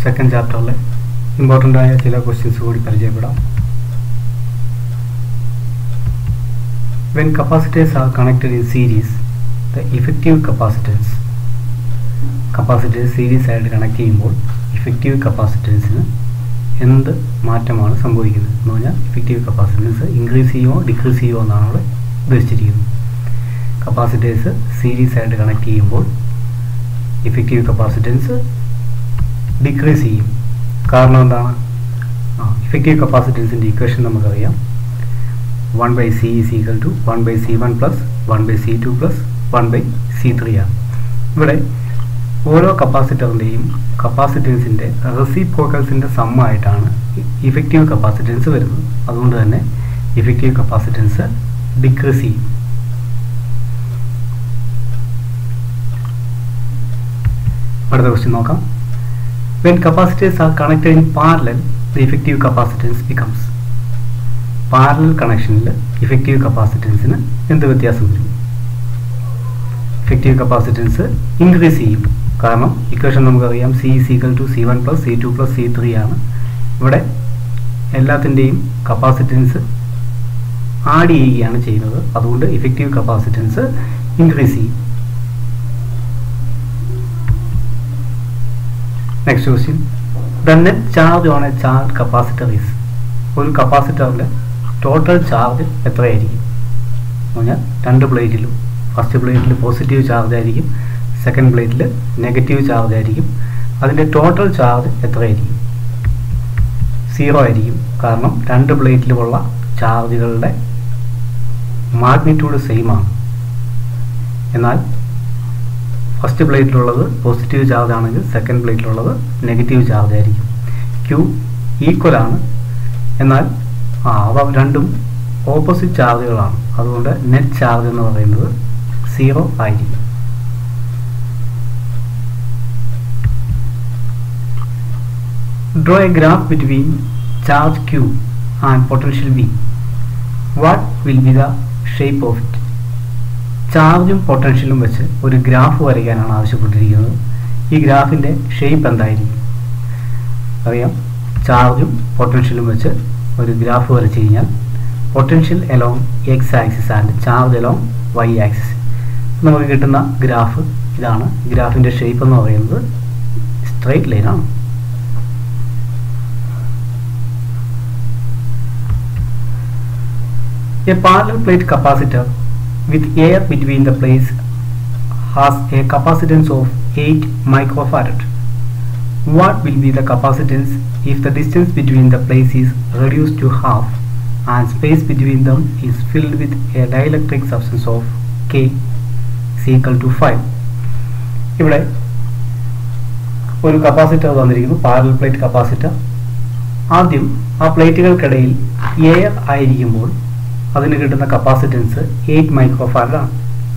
Second ചാപ്റ്ററിലെ important ആയ ചില questions കൂടി പരിചയപ്പെടാം When capacitors are connected in series, the effective capacitance capacitors series ആയിട്ട് കണക്ട് ചെയ്യുമ്പോൾ ഇഫക്റ്റീവ് കപ്പാസിറ്റൻസിന് എന്ത് മാറ്റമാണ് സംഭവിക്കുന്നത് എന്ന് പറഞ്ഞാൽ ഇഫക്റ്റീവ് കപ്പാസിറ്റൻസ് ഇൻക്രീസ് ചെയ്യുമോ ഡിക്രീസ് ചെയ്യുമോ എന്നാണ് അവിടെ ഉദ്ദേശിച്ചിരിക്കുന്നത് കപ്പാസിറ്റേഴ്സ് സീരീസ് ആയിട്ട് കണക്ട് ചെയ്യുമ്പോൾ ഇഫക്റ്റീവ് കപ്പാസിറ്റൻസ് ഡിക്രീസ് ചെയ്യും കാരണം എന്താണ് ആ ഇഫക്റ്റീവ് കപ്പാസിറ്റൻസിൻ്റെ ഇക്വേഷൻ നമുക്കറിയാം one by C is equal to one by C one plus one by C two plus one by C three ആണ് ഇവിടെ ഓരോ കപ്പാസിറ്ററിൻ്റെയും കപ്പാസിറ്റൻസിൻ്റെ റെസിപ്രോക്കൽസിൻ്റെ സമ്മായിട്ടാണ് ഇഫക്റ്റീവ് കപ്പാസിറ്റൻസ് വരുന്നത് അതുകൊണ്ട് തന്നെ ഇഫക്റ്റീവ് കപ്പാസിറ്റൻസ് ഡിക്രീസ് ചെയ്യും അടുത്ത ക്വസ്റ്റ്യൻ നോക്കാം when capacitors are connected in parallel the effective capacitance becomes parallel കണക്ഷനിൽ ഇഫക്റ്റീവ് കപ്പാസിറ്റൻസിന് എന്ത് വ്യത്യാസം വരും ഇഫക്റ്റീവ് കപ്പാസിറ്റൻസ് ഇൻക്രീസ് ചെയ്യും കാരണം ഇക്വേഷൻ നമുക്കറിയാം C equal to C one plus C two plus C three ആണ് ഇവിടെ എല്ലാത്തിൻ്റെയും കപ്പാസിറ്റൻസ് ആഡ് ചെയ്യുകയാണ് ചെയ്യുന്നത് അതുകൊണ്ട് ഇഫക്റ്റീവ് കപ്പാസിറ്റൻസ് ഇൻക്രീസ് ചെയ്യും next question the net charge on a charge capacitor is ഒരു കപ്പാസിറ്ററിൻ്റെ ടോട്ടൽ ചാർജ് എത്രയായിരിക്കും എന്ന് പറഞ്ഞാൽ രണ്ട് പ്ലേറ്റിലും ഫസ്റ്റ് പ്ലേറ്റിൽ പോസിറ്റീവ് ചാർജ് ആയിരിക്കും സെക്കൻഡ് പ്ലേറ്റിൽ നെഗറ്റീവ് ചാർജ് ആയിരിക്കും അതിൻ്റെ ടോട്ടൽ ചാർജ് എത്രയായിരിക്കും സീറോ ആയിരിക്കും കാരണം രണ്ട് പ്ലേറ്റിലുമുള്ള ചാർജുകളുടെ മാഗ്നിറ്റ്യൂഡ് സെയിം ആണ് എന്നാൽ ഫസ്റ്റ് പ്ലേറ്റിലുള്ളത് പോസിറ്റീവ് ചാർജ് ആണെങ്കിൽ സെക്കൻഡ് പ്ലേറ്റിലുള്ളത് നെഗറ്റീവ് ചാർജ് ആയിരിക്കും ക്യൂ ഈക്വൽ ആണ് എന്നാൽ ആ അവ രണ്ടും ഓപ്പോസിറ്റ് ചാർജുകളാണ് അതുകൊണ്ട് നെറ്റ് ചാർജ് എന്ന് പറയുന്നത് സീറോ ആയിരിക്കും draw a graph between charge Q and potential V what will be the shape of it ചാർജും പൊട്ടൻഷ്യലും വെച്ച് ഒരു ഗ്രാഫ് വരയ്ക്കാനാണ് ആവശ്യപ്പെട്ടിരിക്കുന്നത് ഈ ഗ്രാഫിൻ്റെ ഷേപ്പ് എന്തായിരിക്കും അറിയാം ചാർജും പൊട്ടൻഷ്യലും വെച്ച് ഒരു ഗ്രാഫ് വരച്ചു കഴിഞ്ഞാൽ potential along X axis and charge along Y axis നമുക്ക് കിട്ടുന്ന ഗ്രാഫ് ഇതാണ് ഗ്രാഫിൻ്റെ ഷേപ്പ് എന്ന് പറയുന്നത് സ്ട്രൈറ്റ് ലൈനാണ് a parallel plate capacitor with air between the plates has a capacitance of 8 microfarad. What will be the capacitance if the distance between the plates is reduced to half and space between them is filled with a dielectric substance of K is equal to 5? ഇവിടെ ഒരു capacitor തന്നിരിക്കുന്നു parallel plate capacitor ആദ്യം ആ പ്ലേറ്റുകൾക്കിടയിൽ air ആയിരിക്കുമ്പോൾ അതിന് കിട്ടുന്ന capacitance eight microfarad ആണ്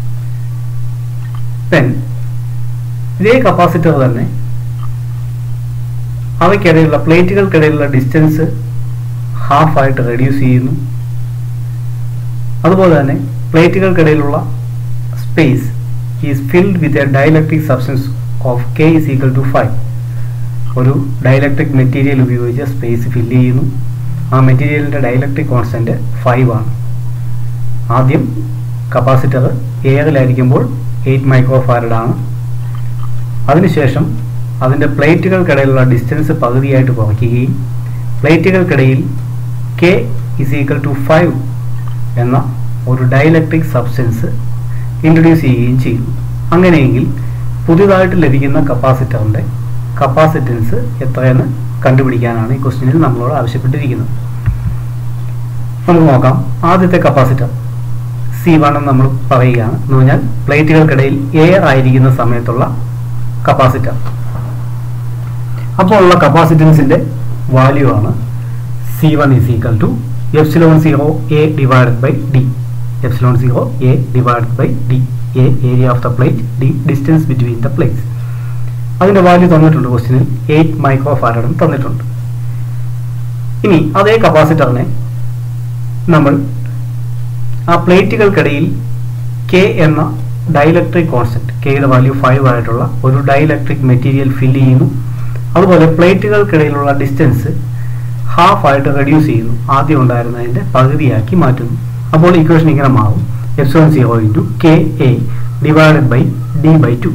പെൻ ഇതേ കപ്പാസിറ്റർ തന്നെ അവയ്ക്കിടയിലുള്ള പ്ലേറ്റുകൾക്കിടയിലുള്ള ഡിസ്റ്റൻസ് ഹാഫ് ആയിട്ട് റെഡ്യൂസ് ചെയ്യുന്നു അതുപോലെ തന്നെ പ്ലേറ്റുകൾക്കിടയിലുള്ള space is filled with a dielectric substance of K is equal to five ഒരു ഡയലക്ട്രിക് മെറ്റീരിയൽ ഉപയോഗിച്ച് സ്പേസ് ഫില്ല് ചെയ്യുന്നു ആ മെറ്റീരിയലിൻ്റെ ഡയലക്ട്രിക് കോൺസ്റ്റൻറ്റ് ഫൈവ് ആണ് ആദ്യം കപ്പാസിറ്റർ എയറിലായിരിക്കുമ്പോൾ എയ്റ്റ് മൈക്രോ ഫാരഡ് ആണ് അതിനുശേഷം അതിൻ്റെ പ്ലേറ്റുകൾക്കിടയിലുള്ള ഡിസ്റ്റൻസ് പകുതിയായിട്ട് കുറയ്ക്കുകയും പ്ലേറ്റുകൾക്കിടയിൽ K is equal to five എന്ന ഒരു ഡയലക്ട്രിക് സബ്സ്റ്റൻസ് ഇൻട്രൊഡ്യൂസ് ചെയ്യുകയും ചെയ്യുന്നു അങ്ങനെയെങ്കിൽ പുതിയതായിട്ട് ലഭിക്കുന്ന കപ്പാസിറ്ററിൻ്റെ കപ്പാസിറ്റൻസ് എത്രയെന്ന് കണ്ടുപിടിക്കാനാണ് ഈ ക്വസ്റ്റ്യനിൽ നമ്മളോട് ആവശ്യപ്പെട്ടിരിക്കുന്നത് നമുക്ക് നോക്കാം ആദ്യത്തെ കപ്പാസിറ്റർ സി വൺ എന്ന് നമ്മൾ പറയുകയാണ് എന്ന് പറഞ്ഞാൽ പ്ലേറ്റുകൾക്കിടയിൽ എയർ ആയിരിക്കുന്ന സമയത്തുള്ള കപ്പാസിറ്റർ അപ്പോൾ ഉള്ള കപ്പാസിറ്റൻസിന്റെ വാല്യൂ ആണ് C one is equal to epsilon zero A divided by D epsilon zero A divided by D A area of the plate D distance between the plates അതിന്റെ വാല്യൂ തന്നിട്ടുണ്ട് ക്വസ്റ്റിനിൽ eight micro ഫാരഡും തന്നിട്ടുണ്ട് ഇനി അതേ കപ്പാസിറ്ററിനെ നമ്മൾ ആ പ്ലേറ്റുകൾക്കിടയിൽ കെ എന്ന ഡൈലക്ട്രിക് കോൺസ്റ്റന്റ് കെയുടെ വാല്യൂ ഫൈവ് ആയിട്ടുള്ള ഒരു ഡൈലക്ട്രിക് മെറ്റീരിയൽ ഫില്ല് ചെയ്യുന്നു അതുപോലെ പ്ലേറ്റുകൾക്കിടയിലുള്ള ഡിസ്റ്റൻസ് ഹാഫ് ആയിട്ട് റെഡ്യൂസ് ചെയ്യുന്നു ആദ്യം ഉണ്ടായിരുന്നതിന്റെ പകുതിയാക്കി മാറ്റുന്നു അപ്പോൾ ഇക്വേഷൻ ഇങ്ങനെ മാറും epsilon zero into K A divided by D by two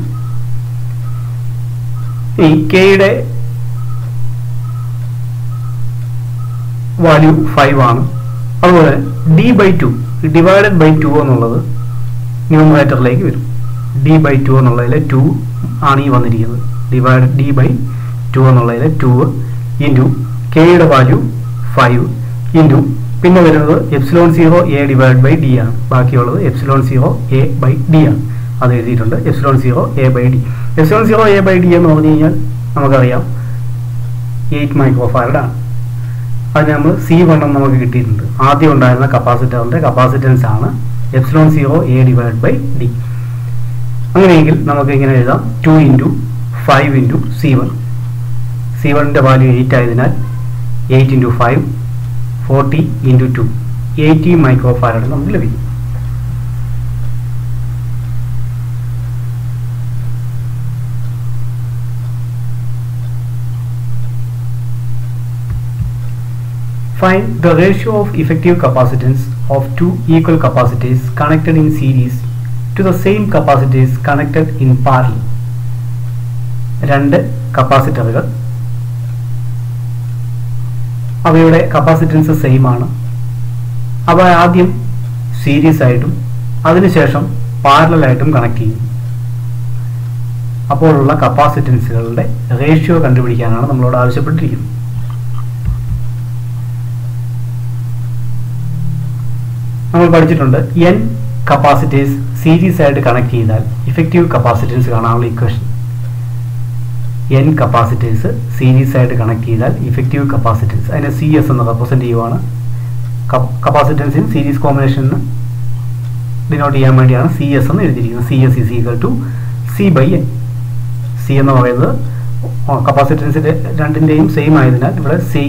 ഈ കെയുടെ വാല്യൂ ഫൈവ് ആണ് അതുപോലെ D by two divided by two എന്നുള്ളത് ന്യൂമറേറ്ററിലേക്ക് വരും ഡി ബൈ ടു എന്നുള്ളതിൽ ടു ആണ് ഈ വന്നിരിക്കുന്നത് ഡിവൈഡ് ഡി ബൈ ടു എന്നുള്ളതിൽ ടു ഇൻറ്റു കെയുടെ വാല്യൂ ഫൈവ് ഇൻറ്റു പിന്നെ വരുന്നത് epsilon zero A divide by D ആണ് ബാക്കിയുള്ളത് epsilon zero A by D ആണ് അത് എഴുതിയിട്ടുണ്ട് epsilon zero A by D epsilon zero A by D എന്ന് പറഞ്ഞു കഴിഞ്ഞാൽ നമുക്കറിയാം എയ്റ്റ് മൈക്രോ ഫാരഡാണ് അതിന് നമ്മൾ സി വണ്ണം നമുക്ക് കിട്ടിയിട്ടുണ്ട് ആദ്യം ഉണ്ടായിരുന്ന കപ്പാസിറ്ററിന്റെ കപ്പാസിറ്റൻസ് ആണ് epsilon zero A divide by D അങ്ങനെയെങ്കിൽ നമുക്ക് ഇങ്ങനെ എഴുതാം two into five into C one C വണ്ണിൻ്റെ വാല്യൂ എയ്റ്റ് ആയതിനാൽ eight into five forty into two eighty microfarad നമുക്ക് ലഭിക്കും Find the ratio of effective capacitance of two equal capacitors connected in series to the same capacitors connected in parallel. രണ്ട് കപ്പാസിറ്ററുകൾ അവയുടെ capacitance same ആണ് അവ ആദ്യം series ആയിട്ടും അതിനുശേഷം പാരലായിട്ടും കണക്ട് ചെയ്യും അപ്പോഴുള്ള കപ്പാസിറ്റൻസുകളുടെ റേഷ്യോ കണ്ടുപിടിക്കാനാണ് നമ്മളോട് ആവശ്യപ്പെട്ടിരിക്കുന്നത് നമ്മൾ പഠിച്ചിട്ടുണ്ട് എൻ കപ്പാസിറ്റീസ് സീരീസ് ആയിട്ട് കണക്ട് ചെയ്താൽ ഇഫക്റ്റീവ് കപ്പാസിറ്റൻസ് കാണാനുള്ള ഇക്വേഷൻ എൻ കപ്പാസിറ്റേഴ്സ് സീരീസ് ആയിട്ട് കണക്ട് ചെയ്താൽ ഇഫക്റ്റീവ് കപ്പാസിറ്റൻസ് അതിനെ സി എസ് എന്ന് റെപ്രസെന്റ് ചെയ്യുവാണ് കപ്പാസിറ്റൻസ് ഇൻ സീരീസ് കോമ്പിനേഷന് ഡിനോട്ട് ചെയ്യാൻ വേണ്ടിയാണ് സി എസ് എന്ന് എഴുതിയിരിക്കുന്നത് C S is equal to C by N C എന്ന് പറയുന്നത് കപ്പാസിറ്റൻസിന്റെ രണ്ടിന്റെയും സെയിം ആയതിനാൽ ഇവിടെ C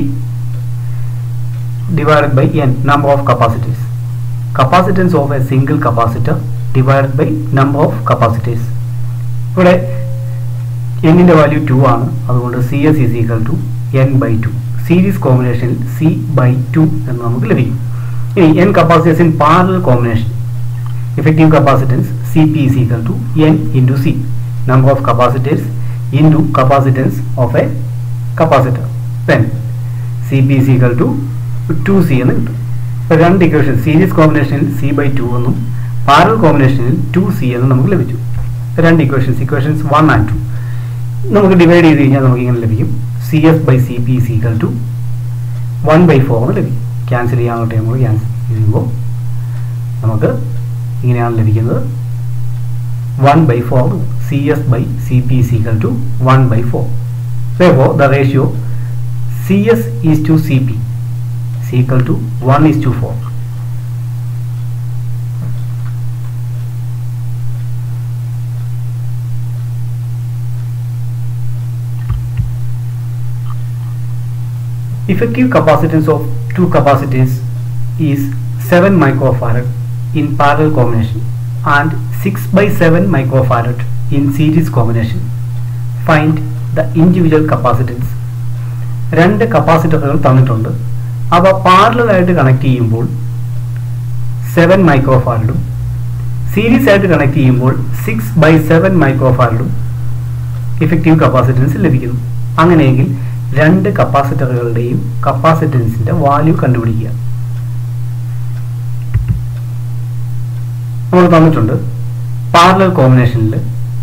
divided by N number of capacitors capacitance of a single capacitor divided by number of capacitors ഇവിടെ എന്നിന്റെ വാല്യൂ ടു ആണ് അതുകൊണ്ട് C S is equal to N by two series കോമ്പിനേഷനിൽ സി ബൈ ടു എന്ന് നമുക്ക് ലഭിക്കും ഇനി N capacitors in parallel combination effective capacitance Cp is equal to N into C number of capacitors into capacitance of a capacitor then Cp is equal to 2C എന്ന് കിട്ടും അപ്പോൾ രണ്ട് equation series കോമ്പിനേഷനിൽ C by two എന്നും parallel കോമ്പിനേഷനിൽ two C എന്നും നമുക്ക് ലഭിച്ചു രണ്ട് equations equations one and two നമുക്ക് ഡിവൈഡ് ചെയ്ത് കഴിഞ്ഞാൽ നമുക്ക് ഇങ്ങനെ ലഭിക്കും C S by C P is equal to one by four എന്ന് ലഭിക്കും ക്യാൻസൽ ചെയ്യാനുള്ള ടൈം ക്യാൻസൽ ചെയ്യുമ്പോൾ നമുക്ക് ഇങ്ങനെയാണ് ലഭിക്കുന്നത് one by four C S by C P is equal to one by four therefore the ratio cs is to cp is equal to 1 is to 4 effective capacitance of two capacitors is 7 microfarad in parallel combination and 6 by 7 microfarad in series combination find the individual capacitance രണ്ട് കപ്പാസിറ്ററുകൾ തന്നിട്ടുണ്ട് അവ പാരലായിട്ട് connect ചെയ്യുമ്പോൾ seven മൈക്രോഫാരഡും series ആയിട്ട് connect ചെയ്യുമ്പോൾ six by seven മൈക്രോഫാരഡും ഇഫക്റ്റീവ് കപ്പാസിറ്റൻസ് ലഭിക്കുന്നു അങ്ങനെയെങ്കിൽ രണ്ട് കപ്പാസിറ്ററുകളുടെയും കപ്പാസിറ്റൻസിന്റെ വാല്യൂ കണ്ടുപിടിക്കുക നമ്മൾ തന്നിട്ടുണ്ട് പാരലൽ കോമ്പിനേഷനിൽ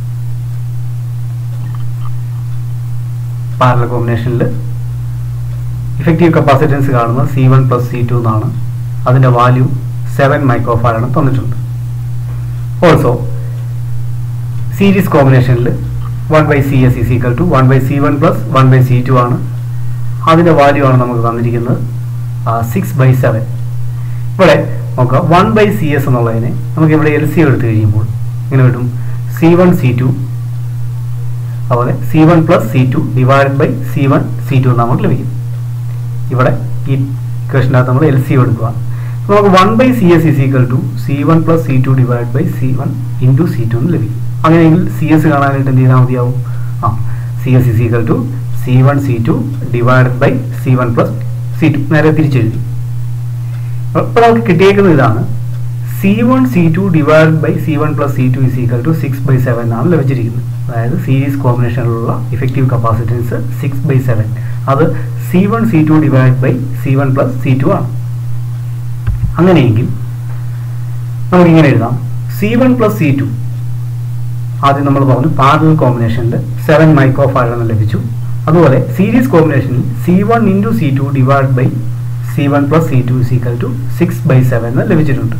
പാരലൽ കോമ്പിനേഷനിൽ ഇഫക്റ്റീവ് കപ്പാസിറ്റൻസ് കാണുന്നത് C one plus C two എന്നാണ് അതിൻ്റെ വാല്യൂ സെവൻ മൈക്രോഫാരാണ് തന്നിട്ടുണ്ട് ഓൾസോ സീരീസ് കോമ്പിനേഷനിൽ one by C S is equal to one by C one plus one by C two ആണ് അതിൻ്റെ വാല്യൂ ആണ് നമുക്ക് തന്നിരിക്കുന്നത് സിക്സ് ബൈ സെവൻ ഇവിടെ നോക്കുക വൺ ബൈ സി എസ് എന്നുള്ളതിനെ നമുക്ക് ഇവിടെ എൽ സി എടുത്തു കഴിയുമ്പോൾ ഇങ്ങനെ കിട്ടും സി വൺ സി ടു അതുപോലെ C one plus C two divide by C one C two നമുക്ക് ലഭിക്കും ഇവിടെ ഈ ക്വസ്റ്റിനകത്ത് നമ്മൾ എൽ സി എടുക്കുക നമുക്ക് one by C S is equal to C one plus C two divide by C one into C two എന്ന് ലഭിക്കും അങ്ങനെയെങ്കിൽ സി എസ് കാണാനായിട്ട് എന്ത് ചെയ്താൽ മതിയാവും ആ C S is equal to C one C two divided by C one plus C two നേരെ തിരിച്ചെഴുതി അപ്പോൾ നമുക്ക് കിട്ടിയേക്കുന്നത് ഇതാണ് C one C two divide by C one plus C two is equal to six by seven എന്നാണ് ലഭിച്ചിരിക്കുന്നത് അതായത് series കോമ്പിനേഷനിലുള്ള effective capacitance six by seven അത് C one C two divide by C one plus C two ആണ് അങ്ങനെയെങ്കിൽ നമുക്കിങ്ങനെ എഴുതാം C one plus C two ആദ്യം നമ്മൾ പറഞ്ഞു പാരലൽ കോമ്പിനേഷനിൽ സെവൻ മൈക്രോ ഫാരഡ് ലഭിച്ചു അതുപോലെ സീരീസ് കോമ്പിനേഷനിൽ C one into C two divide by C one plus C two is equal to six by seven എന്ന് ലഭിച്ചിട്ടുണ്ട്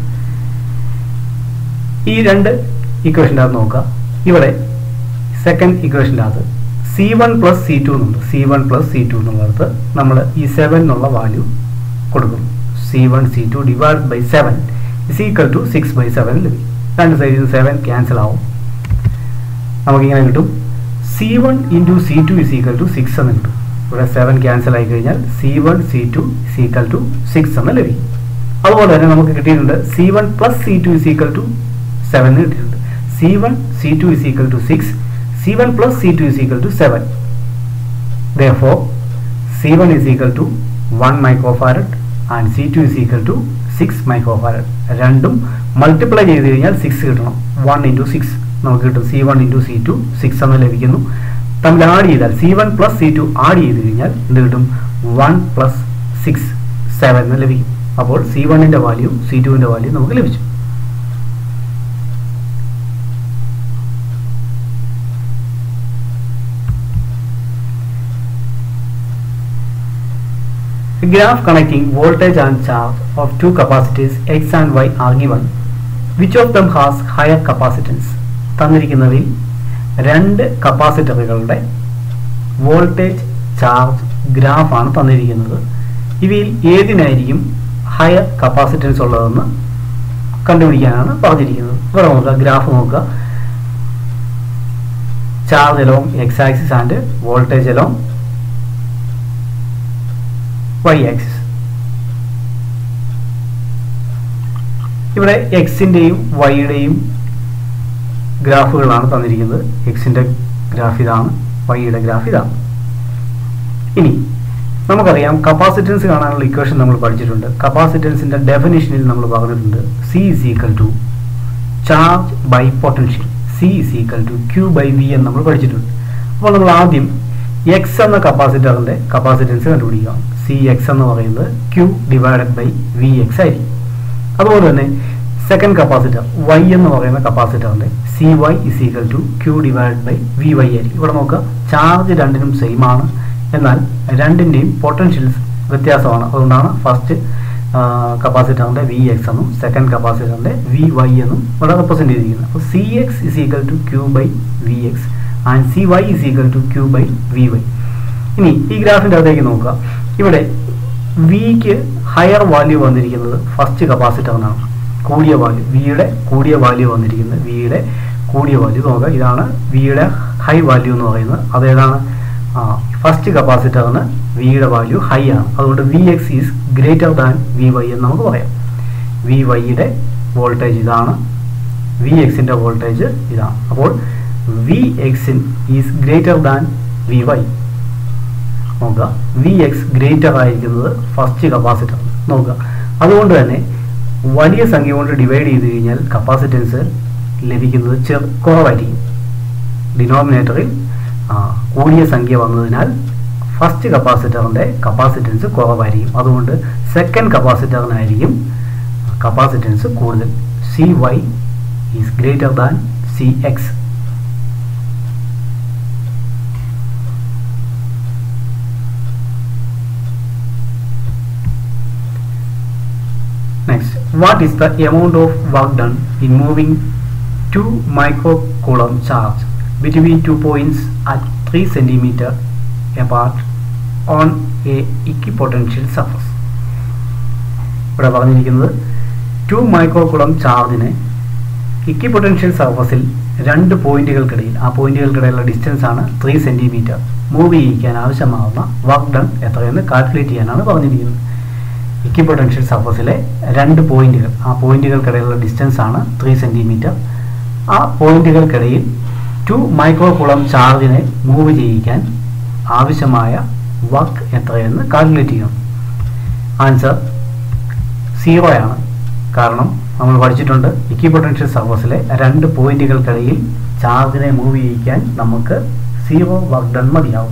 ഈ രണ്ട് ഇക്വേഷൻ്റെ അകത്ത് നോക്കുക ഇവിടെ സെക്കൻഡ് ഇക്വേഷൻ്റെ അകത്ത് C one plus C two എന്നുണ്ട് C one plus C two എന്നുള്ളിടത്ത് നമ്മൾ ഈ സെവൻ എന്നുള്ള വാല്യൂ കൊടുക്കും C one C two divide by seven is equal to six by seven ലഭിക്കും രണ്ട് സൈഡിൽ സെവൻ ക്യാൻസൽ ആവും നമുക്കിങ്ങനെ കിട്ടും C one into C two is equal to six എന്ന് കിട്ടും ഇവിടെ സെവൻ ക്യാൻസൽ ആയി കഴിഞ്ഞാൽ C one C two is equal to six എന്ന് ലഭിക്കും അതുപോലെ തന്നെ നമുക്ക് കിട്ടിയിട്ടുണ്ട് C one plus C two is equal to seven എന്ന് കിട്ടിയിട്ടുണ്ട് C one C two is equal to six C one plus C two is equal to seven therefore C1 is equal to 1 microfarad and C2 is equal to 6 microfarad രണ്ടും multiply ചെയ്ത് കഴിഞ്ഞാൽ six കിട്ടണം one into six നമുക്ക് കിട്ടും C one into C two six എന്ന് ലഭിക്കുന്നു തമ്മിൽ add ചെയ്താൽ C one plus C two add ചെയ്ത് കഴിഞ്ഞാൽ എന്ത് കിട്ടും വൺ പ്ലസ് സിക്സ് സെവൻ എന്ന് ലഭിക്കും അപ്പോൾ സി വണ്ണിൻ്റെ വാല്യൂ സി ടുവിൻ്റെ വാല്യൂ നമുക്ക് ലഭിച്ചു A graph connecting voltage and charge of two capacitors X and Y are given. Which of them has higher capacitance? തന്നിരിക്കുന്നതിൽ രണ്ട് കപ്പാസിറ്ററുകളുടെ വോൾട്ടേജ് ചാർജ് ഗ്രാഫാണ് തന്നിരിക്കുന്നത് ഇവയിൽ ഏതിനായിരിക്കും ഹയർ കപ്പാസിറ്റൻസ് ഉള്ളതെന്ന് കണ്ടുപിടിക്കാനാണ് പറഞ്ഞിരിക്കുന്നത് ഇവിടെ നോക്കുക ഗ്രാഫ് നോക്കുക charge along X axis and voltage along Y axis ഇവിടെ എക്സിൻ്റെയും വൈയുടെയും ഗ്രാഫുകളാണ് തന്നിരിക്കുന്നത് എക്സിൻ്റെ ഗ്രാഫ് ഇതാണ് വൈയുടെ ഗ്രാഫ് ഇതാണ് ഇനി നമുക്കറിയാം കപ്പാസിറ്റൻസ് കാണാനുള്ള ഇക്വേഷൻ നമ്മൾ പഠിച്ചിട്ടുണ്ട് കപ്പാസിറ്റൻസിൻ്റെ ഡെഫിനിഷനിൽ നമ്മൾ പറഞ്ഞിട്ടുണ്ട് C is equal to charge by potential C is equal to Q by V എന്ന് നമ്മൾ പഠിച്ചിട്ടുണ്ട് അപ്പോൾ നമ്മൾ ആദ്യം എക്സ് എന്ന കപ്പാസിറ്ററിൻ്റെ കപ്പാസിറ്റൻസ് കണ്ടുപിടിക്കുക സി എക്സ് എന്ന് പറയുന്നത് Q divided by V X ആയിരിക്കും അതുപോലെ തന്നെ സെക്കൻഡ് കപ്പാസിറ്റർ വൈ എന്ന് പറയുന്ന കപ്പാസിറ്ററിൻ്റെ C Y is equal to Q divide by V Y ആയിരിക്കും ഇവിടെ നോക്കുക ചാർജ് രണ്ടിനും സെയിം ആണ് എന്നാൽ രണ്ടിൻ്റെയും പൊട്ടൻഷ്യൽസ് വ്യത്യാസമാണ് അതുകൊണ്ടാണ് ഫസ്റ്റ് കപ്പാസിറ്ററിൻ്റെ വി എക്സ് എന്നും സെക്കൻഡ് കപ്പാസിറ്ററിൻ്റെ വി വൈ എന്നും ഇവിടെ റെപ്രസെൻറ്റ് ചെയ്തിരിക്കുന്നത് അപ്പോൾ C X is equal to Q by V X and C Y is equal to Q by V Y ഇനി ഈ ഗ്രാഫിൻ്റെ അകത്തേക്ക് നോക്കുക ഇവിടെ വിക്ക് ഹയർ വാല്യൂ വന്നിരിക്കുന്നത് ഫസ്റ്റ് കപ്പാസിറ്ററിനാണ് കൂടിയ വാല്യൂ വിയുടെ കൂടിയ വാല്യൂ വന്നിരിക്കുന്നത് വിയുടെ കൂടിയ വാല്യൂ നോക്കുക ഇതാണ് വിയുടെ ഹൈ വാല്യൂ എന്ന് പറയുന്നത് അതേതാണ് ഫസ്റ്റ് കപ്പാസിറ്ററിന് വിയുടെ വാല്യൂ ഹൈ ആണ് അതുകൊണ്ട് V X is greater than V Y എന്ന് നമുക്ക് പറയാം വി വൈയുടെ വോൾട്ടേജ് ഇതാണ് വി എക്സിൻ്റെ വോൾട്ടേജ് ഇതാണ് അപ്പോൾ വി എക്സിൻ is greater than V Y നോക്കുക വി എക്സ് ഗ്രേറ്റർ ആയിരിക്കുന്നത് ഫസ്റ്റ് കപ്പാസിറ്റർ നോക്കുക അതുകൊണ്ട് തന്നെ വലിയ സംഖ്യ കൊണ്ട് ഡിവൈഡ് ചെയ്ത് കഴിഞ്ഞാൽ കപ്പാസിറ്റൻസ് ലഭിക്കുന്നത് ചെറു കുറവായിരിക്കും ഡിനോമിനേറ്ററിൽ കൂടിയ സംഖ്യ വന്നതിനാൽ ഫസ്റ്റ് കപ്പാസിറ്ററിൻ്റെ കപ്പാസിറ്റൻസ് കുറവായിരിക്കും അതുകൊണ്ട് സെക്കൻഡ് കപ്പാസിറ്ററിനായിരിക്കും കപ്പാസിറ്റൻസ് കൂടുതൽ C Y is greater than C X Next, what is the amount of work done in moving 2 microcoulomb charge between two points at 3 centimeter apart on a equipotential surface? ഇവിടെ പറഞ്ഞിരിക്കുന്നത് to മൈക്രോകുളം ചാർജിനെ equipotential സർഫസിൽ രണ്ട് പോയിന്റുകൾക്കിടയിൽ ആ പോയിന്റുകൾക്കിടയിലുള്ള distance ആണ് three centimetre move ചെയ്യിക്കാൻ ആവശ്യമാകുന്ന വർക്ക് ഡൺ എത്രയെന്ന് കാൽക്കുലേറ്റ് ചെയ്യാനാണ് പറഞ്ഞിരിക്കുന്നത് ഇക്വിപൊട്ടൻഷ്യൽ സർഫസിലെ രണ്ട് പോയിന്റുകൾ ആ പോയിന്റുകൾക്കിടയിലുള്ള ഡിസ്റ്റൻസ് ആണ് ത്രീ സെൻറ്റിമീറ്റർ ആ പോയിന്റുകൾക്കിടയിൽ ടു മൈക്രോകുളം ചാർജിനെ മൂവ് ചെയ്യിക്കാൻ ആവശ്യമായ വർക്ക് എത്രയെന്ന് കാൽക്കുലേറ്റ് ചെയ്യണം ആൻസർ സീറോ ആണ് കാരണം നമ്മൾ പഠിച്ചിട്ടുണ്ട് ഇക്വിപൊട്ടൻഷ്യൽ സർഫസിലെ രണ്ട് പോയിന്റുകൾക്കിടയിൽ ചാർജിനെ മൂവ് ചെയ്യിക്കാൻ നമുക്ക് സീറോ വർക്ക് ഡൺ മതിയാവും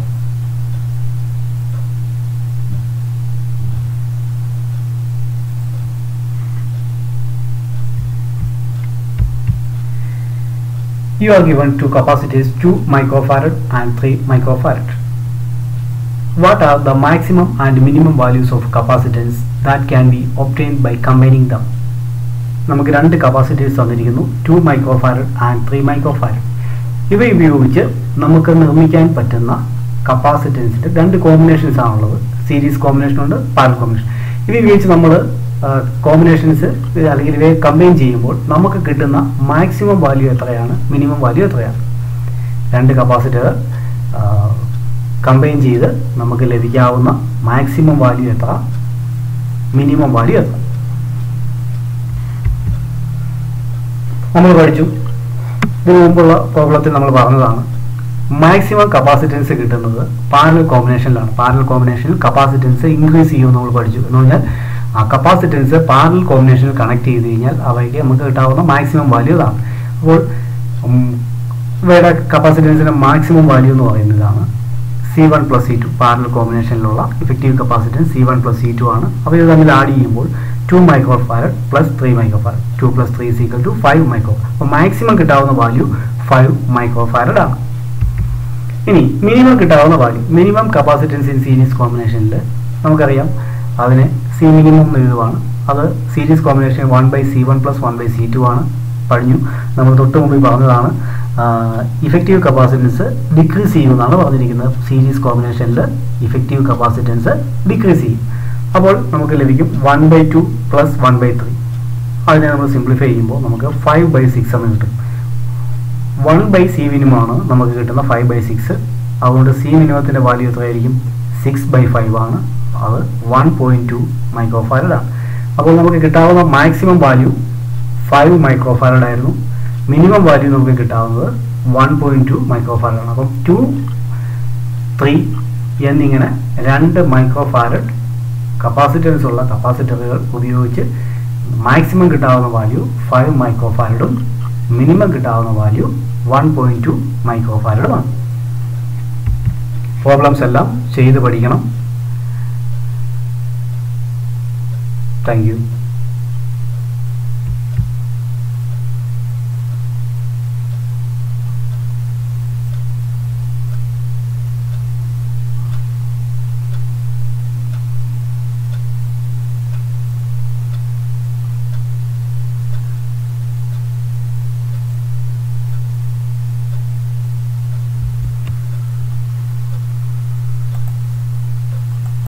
You are given two capacitors 2 microfarad and 3 microfarad. What are the maximum and minimum values of capacitance that can be obtained by combining them? നമുക്ക് രണ്ട് കപ്പാസിറ്റീസ് തന്നിരിക്കുന്നു two microfarad and three microfarad ഇവ ഉപയോഗിച്ച് നമുക്ക് നിർമ്മിക്കാൻ പറ്റുന്ന കപ്പാസിറ്റൻസിൻ്റെ രണ്ട് കോമ്പിനേഷൻസ് ആണുള്ളത് സീരീസ് കോമ്പിനേഷൻ ഉണ്ട് പാരൽ കോമ്പിനേഷൻ ഇവ ഉപയോഗിച്ച് നമ്മൾ കോമ്പിനേഷൻസ് അല്ലെങ്കിൽ ഇവയെ കമ്പൈൻ ചെയ്യുമ്പോൾ നമുക്ക് കിട്ടുന്ന മാക്സിമം വാല്യൂ എത്രയാണ് മിനിമം വാല്യൂ എത്രയാണ് രണ്ട് കപ്പാസിറ്റർ കമ്പൈൻ ചെയ്ത് നമുക്ക് ലഭിക്കാവുന്ന മാക്സിമം വാല്യൂ എത്ര മിനിമം വാല്യൂ എത്ര നമ്മൾ പഠിച്ചു ഇതിനു മുമ്പുള്ള പ്രോബ്ലത്തിൽ നമ്മൾ പറഞ്ഞതാണ് മാക്സിമം കപ്പാസിറ്റൻസ് കിട്ടുന്നത് പാരൽ കോമ്പിനേഷനിലാണ് പാരൽ കോമ്പിനേഷനിൽ കപ്പാസിറ്റൻസ് ഇൻക്രീസ് ചെയ്യുമെന്ന് നമ്മൾ പഠിച്ചു എന്ന് പറഞ്ഞാൽ ആ കപ്പാസിറ്റൻസ് പാരൽ കോമ്പിനേഷനിൽ കണക്ട് ചെയ്ത് കഴിഞ്ഞാൽ അവയ്ക്ക് നമുക്ക് കിട്ടാവുന്ന മാക്സിമം വാല്യൂ ഇതാണ് അപ്പോൾ ഇവയുടെ കപ്പാസിറ്റൻസിന്റെ മാക്സിമം വാല്യൂ എന്ന് പറയുന്നതാണ് C one plus C two parallel കോമ്പിനേഷനിലുള്ള effective capacitance C one plus C two ആണ് അപ്പോൾ ഇത് തമ്മിൽ ആഡ് ചെയ്യുമ്പോൾ two microfarad plus three microfarad two plus three is equal two five micro അപ്പോൾ മാക്സിമം കിട്ടാവുന്ന വാല്യൂ ഫൈവ് മൈക്രോ ഫാരഡ് ആണ് ഇനി മിനിമം കിട്ടാവുന്ന value minimum capacitance in series കോമ്പിനേഷനിൽ നമുക്കറിയാം അതിനെ സി മിനിമം എന്ന് എഴുതുവാണ് അത് series combination one by C one plus one by C two ആണ് പറഞ്ഞു നമ്മൾ തൊട്ട് മുമ്പിൽ പറഞ്ഞതാണ് ഇഫക്റ്റീവ് കപ്പാസിറ്റൻസ് ഡിക്രീസ് ചെയ്യുമെന്നാണ് പറഞ്ഞിരിക്കുന്നത് സീരീസ് കോമ്പിനേഷനിൽ ഇഫക്റ്റീവ് കപ്പാസിറ്റൻസ് ഡിക്രീസ് ചെയ്യും അപ്പോൾ നമുക്ക് ലഭിക്കും one by two plus one by three അതിനെ നമ്മൾ സിംപ്ലിഫൈ ചെയ്യുമ്പോൾ നമുക്ക് ഫൈവ് ബൈ സിക്സ് എന്ന് കിട്ടും വൺ ബൈ സി മിനിമമാണ് നമുക്ക് കിട്ടുന്ന ഫൈവ് ബൈ സിക്സ് അതുകൊണ്ട് സി മിനിമത്തിൻ്റെ വാല്യൂ എത്രയായിരിക്കും സിക്സ് ബൈ ഫൈവ് ആണ് അത് വൺ പോയിൻറ്റ് ടു മൈക്രോ ഫാരഡാണ് അപ്പോൾ നമുക്ക് കിട്ടാവുന്ന maximum value five microfarad ആയിരുന്നു മിനിമം വാല്യൂ നമുക്ക് കിട്ടാവുന്നത് വൺ പോയിൻറ്റ് ടു മൈക്രോ ഫാരഡാണ് അപ്പം ടു ത്രീ എന്നിങ്ങനെ രണ്ട് മൈക്രോ ഫാരഡ് കപ്പാസിറ്റൻസ് ഉള്ള കപ്പാസിറ്ററുകൾ ഉപയോഗിച്ച് മാക്സിമം കിട്ടാവുന്ന വാല്യൂ ഫൈവ് മൈക്രോ ഫാരഡും മിനിമം കിട്ടാവുന്ന value one point two micro ഫാരഡുമാണ് പ്രോബ്ലംസ് എല്ലാം ചെയ്ത് പഠിക്കണം താങ്ക് യു